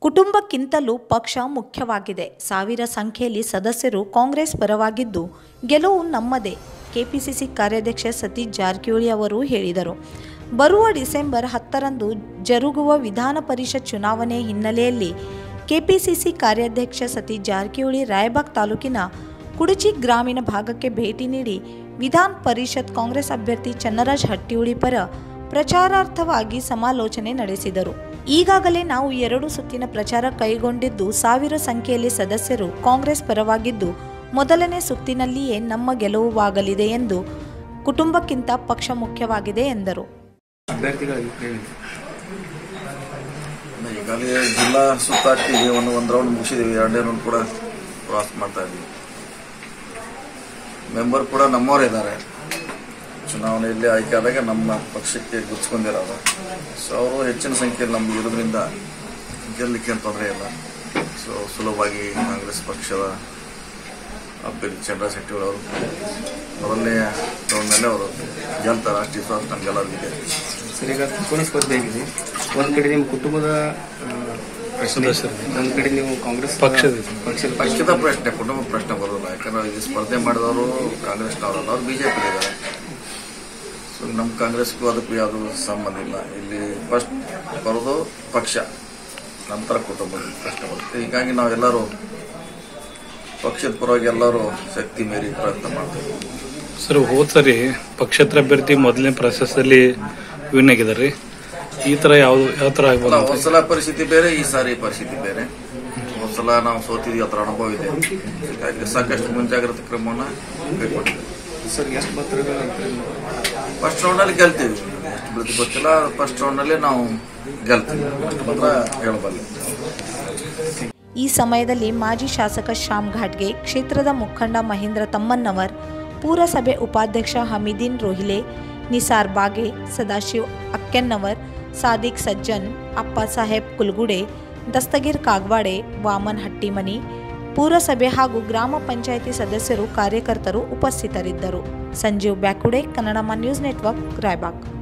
ಕುಟುಂಬಕ್ಕಿಂತಲೂ ಪಕ್ಷ ಮುಖ್ಯವಾಗಿದೆ ಸಾವಿರ ಸಂಖ್ಯೆಯಲ್ಲಿ ಸದಸ್ಯರು ಕಾಂಗ್ರೆಸ್ ಪರವಾಗಿದ್ದು ಗೆಲುವು ನಮ್ಮದೇ ಕೆಪಿಸಿಸಿ ಕಾರ್ಯಾಧ್ಯಕ್ಷ ಸತೀಶ್ ಜಾರಕಿಹೊಳಿ ಅವರು ಹೇಳಿದರು ಬರುವ ಡಿಸೆಂಬರ್ ಹತ್ತರಂದು ಜರುಗುವ ವಿಧಾನ ಪರಿಷತ್ ಚುನಾವಣೆ ಹಿನ್ನೆಲೆಯಲ್ಲಿ ಕೆಪಿಸಿಸಿ ಕಾರ್ಯಾಧ್ಯಕ್ಷ ಸತೀಶ್ ಜಾರಕಿಹೊಳಿ ರಾಯಬಾಗ್ ತಾಲೂಕಿನ ಕುಡಚಿ ಗ್ರಾಮೀಣ ಭಾಗಕ್ಕೆ ಭೇಟಿ ನೀಡಿ ವಿಧಾನ ಪರಿಷತ್ ಕಾಂಗ್ರೆಸ್ ಅಭ್ಯರ್ಥಿ ಚನ್ನರಾಜ್ ಹಟ್ಟಿಯುಳಿ ಪರ ಪ್ರಚಾರಾರ್ಥವಾಗಿ ಸಮಾಲೋಚನೆ ನಡೆಸಿದರು ಈಗಾಗಲೇ ನಾವು ಎರಡು ಸುತ್ತಿನ ಪ್ರಚಾರ ಕೈಗೊಂಡಿದ್ದು ಸಾವಿರ ಸಂಖ್ಯೆಯಲ್ಲಿ ಸದಸ್ಯರು ಕಾಂಗ್ರೆಸ್ ಪರವಾಗಿದ್ದು ಮೊದಲನೇ ಸುತ್ತಿನಲ್ಲಿಯೇ ನಮ್ಮ ಗೆಲುವಾಗಲಿದೆ ಎಂದು ಕುಟುಂಬಕ್ಕಿಂತ ಪಕ್ಷ ಮುಖ್ಯವಾಗಿದೆ ಎಂದರು ಅಭ್ಯರ್ಥಿಗಳಿಗೆ ಹೇಳಿ ಈಗಾಗಲೇ ಜಿಲ್ಲಾ ಸುತ್ತಾಡ್ತೀವಿ ಒಂದು ಒಂದು ರೌಂಡ್ ಮುಗಿಸಿದೀವಿ ಎರಡನೇ ರೌಂಡ್ ಕೂಡ ಕ್ರಾಸ್ ಮಾಡ್ತಾ ಇದ್ದೀವಿ ಮೆಂಬರ್ ಕೂಡ ನಮ್ಮವರೇ ಇದ್ದಾರೆ ಚುನಾವಣೆಯಲ್ಲಿ ಆಯ್ಕೆ ಆದಾಗ ನಮ್ಮ ಪಕ್ಷಕ್ಕೆ ಗುರ್ಸ್ಕೊಂಡಿರೋರು ಸೊ ಅವರು ಹೆಚ್ಚಿನ ಸಂಖ್ಯೆಯಲ್ಲಿ ನಮ್ಗೆ ಇರೋದ್ರಿಂದ ಗೆಲ್ಲಲಿಕ್ಕೆ ಏನು ತೊಂದರೆ ಇಲ್ಲ ಸೊ ಸುಲಭವಾಗಿ ಕಾಂಗ್ರೆಸ್ ಪಕ್ಷದ ಅಭ್ಯರ್ಥಿ ಚಂದ್ರ ಶೆಟ್ಟಿ ಅವರು ಮೊದಲನೇ ರೌಂಡ್ನಲ್ಲೇ ಅವರು ಗೆಲ್ತಾರೆ ಅಷ್ಟು ವಿಶ್ವಾಸ ನಮ್ಗೆಲ್ಲರಿಗಿದೆ ಸರ್ ಈಗ ತ್ರಿಕೋನ ಸ್ಪರ್ಧೆ ಆಗಿದೆ ಒಂದ್ ಕಡೆ ನಿಮ್ಮ ಕುಟುಂಬದ ಆ, ಪ್ರಶ್ನೆ ಒಂದ್ ಕಡೆ ನೀವು ಕಾಂಗ್ರೆಸ್ ಪಕ್ಷದ ಪಕ್ಷದ ಪಕ್ಷದ ಪ್ರಶ್ನೆ ಕುಟುಂಬ ಪ್ರಶ್ನೆ ಬರೋಲ್ಲ ಯಾಕಂದ್ರೆ ಇಲ್ಲಿ ಸ್ಪರ್ಧೆ ಮಾಡಿದವರು ಕಾಂಗ್ರೆಸ್ನವರಲ್ಲ ಅವ್ರು ಬಿಜೆಪಿ ಇದ್ದಾರೆ ಸೊ ನಮ್ಮ ಕಾಂಗ್ರೆಸ್ಗೂ ಅದಕ್ಕೂ ಯಾವುದು ಸಂಬಂಧ ಇಲ್ಲ ಇಲ್ಲಿ ಫಸ್ಟ್ ಬರೋದು ಪಕ್ಷ ನಂತರ ಕುಟುಂಬದ ಪ್ರಶ್ನೆ ಬರುತ್ತೆ ಹೀಗಾಗಿ ನಾವೆಲ್ಲರೂ ಪಕ್ಷದ ಪರವಾಗಿ ಎಲ್ಲರೂ ಶಕ್ತಿ ಮೀರಿ ಪ್ರಯತ್ನ ಮಾಡ್ತೇವೆ ಸರ್ ಹೋದ್ ಸರಿ ಪಕ್ಷೇತರ ಅಭ್ಯರ್ಥಿ ಮೊದಲನೇ ಪ್ರಶಸ್ತಿಯಲ್ಲಿ ವಿನ್ ಆಗಿದ್ದಾರೆ ಈ ತರ ಯಾವ ಯಾವ ತರ ಆಗ್ಬೋದು ಅಲ್ಲ, ಅಂತ? ಒಂದ್ಸಲ ಪರಿಸ್ಥಿತಿ ಬೇರೆ ಈ ಸಾರಿ ಪರಿಸ್ಥಿತಿ ಬೇರೆ ಒಂದ್ಸಲ ನಾವು ಸೋತಿದ್ವಿ ಅದರ ಅನುಭವ ಇದೆ ಹೀಗಾಗಿ ಸಾಕಷ್ಟು ಮುಂಜಾಗ್ರತಾ ಕ್ರಮವನ್ನು ಕೈಗೊಂಡಿದ್ದೇವೆ ಸರ್ ಎಷ್ಟು ಮತಗಳು ಅಂತ ಫಸ್ಟ್ ರೌಂಡಲ್ಲಿ ಗೆಲ್ತೀವಿ ಎಷ್ಟು ಬೀಳ್ತಿ ಗೊತ್ತಿಲ್ಲ ಫಸ್ಟ್ ರೌಂಡಲ್ಲಿ ನಾವು ಗೆಲ್ತೀವಿ ಅಷ್ಟು ಮಾತ್ರ ಹೇಳಬಲ್ಲೆ ಈ ಸಮಯದಲ್ಲಿ ಮಾಜಿ ಶಾಸಕ ಶ್ಯಾಮ್ ಘಾಟ್ಗೆ ಕ್ಷೇತ್ರದ ಮುಖಂಡ ಮಹೇಂದ್ರ ತಮ್ಮನ್ನವರ್ ಪುರಸಭೆ ಉಪಾಧ್ಯಕ್ಷ ಹಮೀದಿನ್ ರೋಹಿಲೆ ನಿಸಾರ್ ಬಾಗೆ ಸದಾಶಿವ್ ಅಕ್ಕೆನ್ನವರ್ ಸಾದಿಕ್ ಸಜ್ಜನ್ ಅಪ್ಪಸಾಹೇಬ್ ಕುಲ್ಗುಡೆ ದಸ್ತಗೀರ್ ಕಾಗ್ವಾಡೆ ವಾಮನ್ ಹಟ್ಟಿಮನಿ ಪುರಸಭೆ ಹಾಗೂ ಗ್ರಾಮ ಪಂಚಾಯಿತಿ ಸದಸ್ಯರು ಕಾರ್ಯಕರ್ತರು ಉಪಸ್ಥಿತರಿದ್ದರು ಸಂಜೀವ್ ಬ್ಯಾಕುಡೆ ಕನ್ನಡ ನ್ಯೂಸ್ ನೆಟ್ವರ್ಕ್ ರಾಯಬಾಗ್